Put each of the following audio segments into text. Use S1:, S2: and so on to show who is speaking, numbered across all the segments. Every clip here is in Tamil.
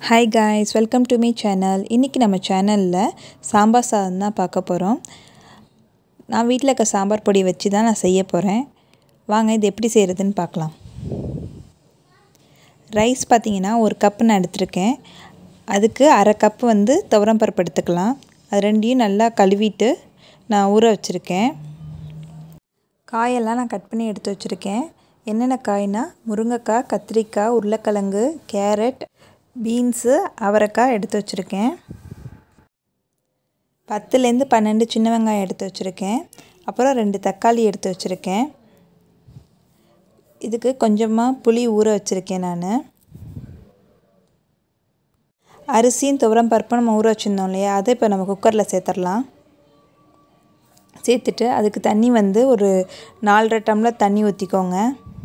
S1: hi guys welcome to me channel இன்றைக்கி நம்ம சேனலில் சாம்பார் சாதம் தான் பார்க்க போகிறோம் நான் வீட்டில் இருக்க சாம்பார் பொடி வச்சு தான் நான் செய்ய போகிறேன் வாங்க இது எப்படி செய்கிறதுன்னு பார்க்கலாம் ரைஸ் பார்த்திங்கன்னா ஒரு கப்பு நான் எடுத்திருக்கேன் அதுக்கு அரை கப்பு வந்து துவரம் பருப்பு எடுத்துக்கலாம் அது ரெண்டையும் நல்லா கழுவிட்டு நான் ஊற வச்சுருக்கேன் காயெல்லாம் நான் கட் பண்ணி எடுத்து வச்சுருக்கேன் என்னென்ன காய்னா முருங்கைக்காய் கத்திரிக்காய் உருளைக்கிழங்கு கேரட் பீன்ஸு அவரைக்காய் எடுத்து வச்சுருக்கேன் பத்துலேருந்து பன்னெண்டு சின்ன வெங்காயம் எடுத்து வச்சுருக்கேன் அப்புறம் ரெண்டு தக்காளி எடுத்து வச்சுருக்கேன் இதுக்கு கொஞ்சமாக புளி ஊற வச்சுருக்கேன் நான் அரிசியும் துவரம் பருப்பும் நம்ம ஊற வச்சுருந்தோம் இல்லையா அதை இப்போ நம்ம குக்கரில் சேர்த்துடலாம் சேர்த்துட்டு அதுக்கு தண்ணி வந்து ஒரு நாலரை டம்ளர் தண்ணி ஊற்றிக்கோங்க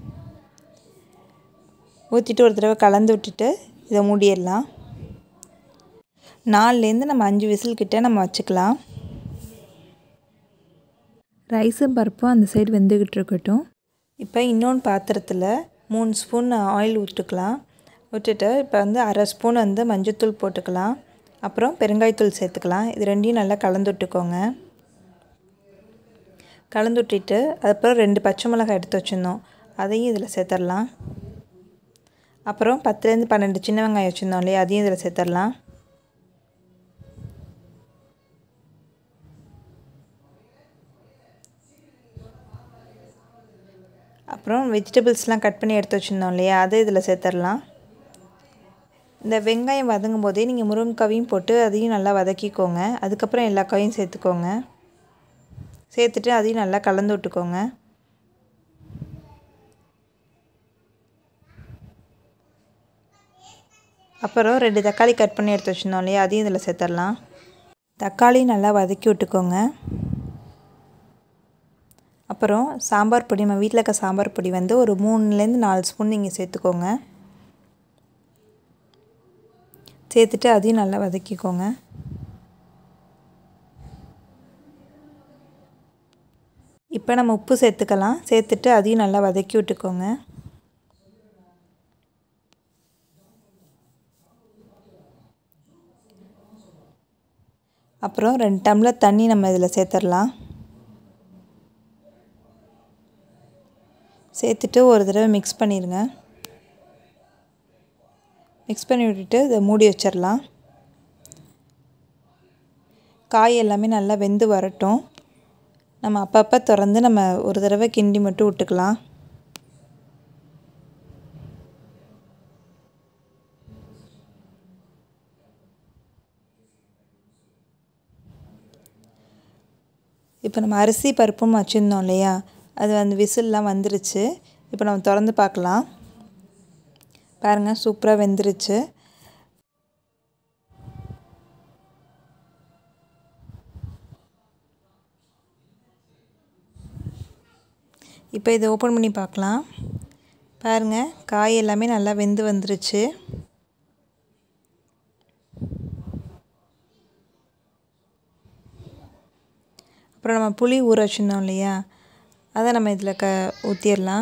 S1: ஊற்றிட்டு ஒரு தடவை கலந்து விட்டுட்டு இதை மூடிடலாம் நாலுலேருந்து நம்ம அஞ்சு விசில் கிட்டே நம்ம வச்சுக்கலாம் ரைஸும் பருப்பும் அந்த சைடு வெந்துக்கிட்டு இருக்கட்டும் இப்போ இன்னொன்று பாத்திரத்தில் மூணு ஸ்பூன் ஆயில் விட்டுக்கலாம் விட்டுட்டு இப்போ வந்து அரை ஸ்பூன் வந்து மஞ்சள்தூள் போட்டுக்கலாம் அப்புறம் பெருங்காயத்தூள் சேர்த்துக்கலாம் இது ரெண்டையும் நல்லா கலந்து விட்டுக்கோங்க கலந்து விட்டுட்டு அதுக்கப்புறம் ரெண்டு பச்சை மிளகாய் எடுத்து வச்சுருந்தோம் அதையும் இதில் சேர்த்துடலாம் அப்புறம் பத்துலேருந்து பன்னெண்டு சின்ன வெங்காயம் வச்சுருந்தோம் இல்லையா அதையும் இதில் சேர்த்துடலாம் அப்புறம் வெஜிடபிள்ஸ்லாம் கட் பண்ணி எடுத்து வச்சுருந்தோம் இல்லையா அதை இதில் சேர்த்துடலாம் இந்த வெங்காயம் வதங்கும் போதே நீங்கள் முருங்கைக்காவையும் போட்டு அதையும் நல்லா வதக்கிக்கோங்க அதுக்கப்புறம் எல்லா காயும் சேர்த்துக்கோங்க சேர்த்துட்டு அதையும் நல்லா கலந்து விட்டுக்கோங்க அப்புறம் ரெண்டு தக்காளி கட் பண்ணி எடுத்து வச்சுருந்தோம் இல்லையா அதையும் இதில் சேர்த்துடலாம் தக்காளி நல்லா வதக்கி விட்டுக்கோங்க அப்புறம் சாம்பார் பொடி நம்ம வீட்டில் இருக்க சாம்பார் பொடி வந்து ஒரு மூணுலேருந்து நாலு ஸ்பூன் நீங்கள் சேர்த்துக்கோங்க சேர்த்துட்டு அதையும் நல்லா வதக்கிக்கோங்க இப்போ நம்ம உப்பு சேர்த்துக்கலாம் சேர்த்துட்டு அதையும் நல்லா வதக்கி விட்டுக்கோங்க அப்புறம் ரெண்டு டம்ளர் தண்ணி நம்ம இதில் சேர்த்துடலாம் சேர்த்துட்டு ஒரு தடவை மிக்ஸ் பண்ணிடுங்க மிக்ஸ் பண்ணி விட்டுட்டு இதை மூடி வச்சிடலாம் காய் எல்லாமே நல்லா வெந்து வரட்டும் நம்ம அப்பப்போ திறந்து நம்ம ஒரு தடவை கிண்டி மட்டும் விட்டுக்கலாம் இப்போ நம்ம அரிசி பருப்பும் வச்சுருந்தோம் இல்லையா அது அந்த விசில்லாம் வந்துருச்சு இப்போ நம்ம திறந்து பார்க்கலாம் பாருங்கள் சூப்பராக வெந்துருச்சு இப்போ இதை ஓப்பன் பண்ணி பார்க்கலாம் பாருங்கள் காய் எல்லாமே நல்லா வெந்து வந்துருச்சு அப்புறம் நம்ம புளி ஊற வச்சுருந்தோம் இல்லையா அதை நம்ம இதில் க ஊற்றிடலாம்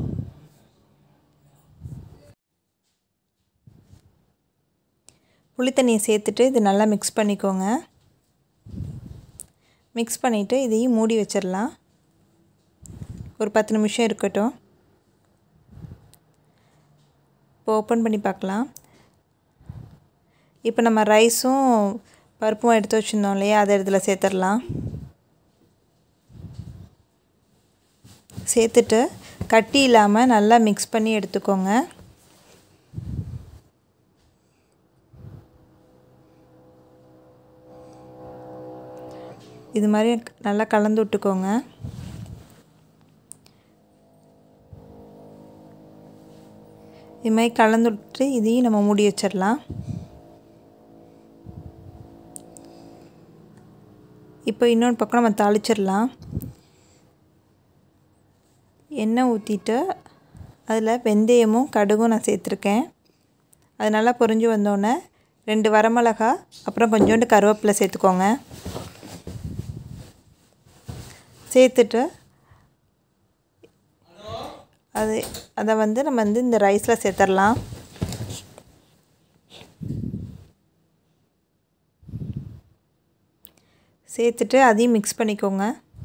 S1: புளி தண்ணியை சேர்த்துட்டு இது நல்லா மிக்ஸ் பண்ணிக்கோங்க மிக்ஸ் பண்ணிவிட்டு இதையும் மூடி வச்சிடலாம் ஒரு பத்து நிமிஷம் இருக்கட்டும் இப்போ ஓப்பன் பண்ணி பார்க்கலாம் இப்போ நம்ம ரைஸும் பருப்பும் எடுத்து வச்சுருந்தோம் இல்லையா அதை இதில் சேர்த்துடலாம் சேர்த்துட்டு கட்டி இல்லாமல் நல்லா மிக்ஸ் பண்ணி எடுத்துக்கோங்க இது மாதிரி நல்லா கலந்து விட்டுக்கோங்க இது மாதிரி கலந்து விட்டு இதையும் நம்ம மூடி வச்சிடலாம் இப்போ இன்னொரு பக்கம் நம்ம தாளிச்சிடலாம் எண்ணெய் ஊற்றிட்டு அதில் வெந்தயமும் கடுகும் நான் சேர்த்துருக்கேன் அது நல்லா பொரிஞ்சு வந்தோடனே ரெண்டு வரமிளகா அப்புறம் கொஞ்சோண்டு கருவேப்பிலை சேர்த்துக்கோங்க சேர்த்துட்டு அது அதை வந்து நம்ம வந்து இந்த ரைஸில் சேர்த்துடலாம் சேர்த்துட்டு அதையும் மிக்ஸ் பண்ணிக்கோங்க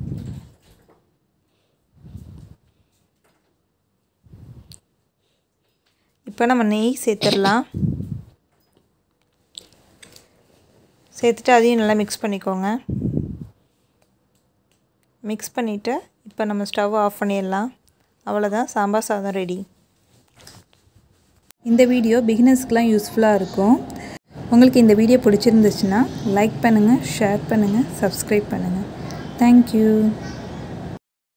S1: இப்போ நம்ம நெய் சேர்த்துடலாம் சேர்த்துட்டு அதையும் நல்லா மிக்ஸ் பண்ணிக்கோங்க மிக்ஸ் பண்ணிவிட்டு இப்போ நம்ம ஸ்டவ் ஆஃப் பண்ணிடலாம் அவ்வளோதான் சாம்பார் சாதம் ரெடி
S2: இந்த வீடியோ பிகினர்ஸ்க்கெலாம் யூஸ்ஃபுல்லாக இருக்கும் உங்களுக்கு இந்த வீடியோ பிடிச்சிருந்துச்சுன்னா லைக் பண்ணுங்கள் ஷேர் பண்ணுங்கள் சப்ஸ்கிரைப் பண்ணுங்கள் தேங்க்யூ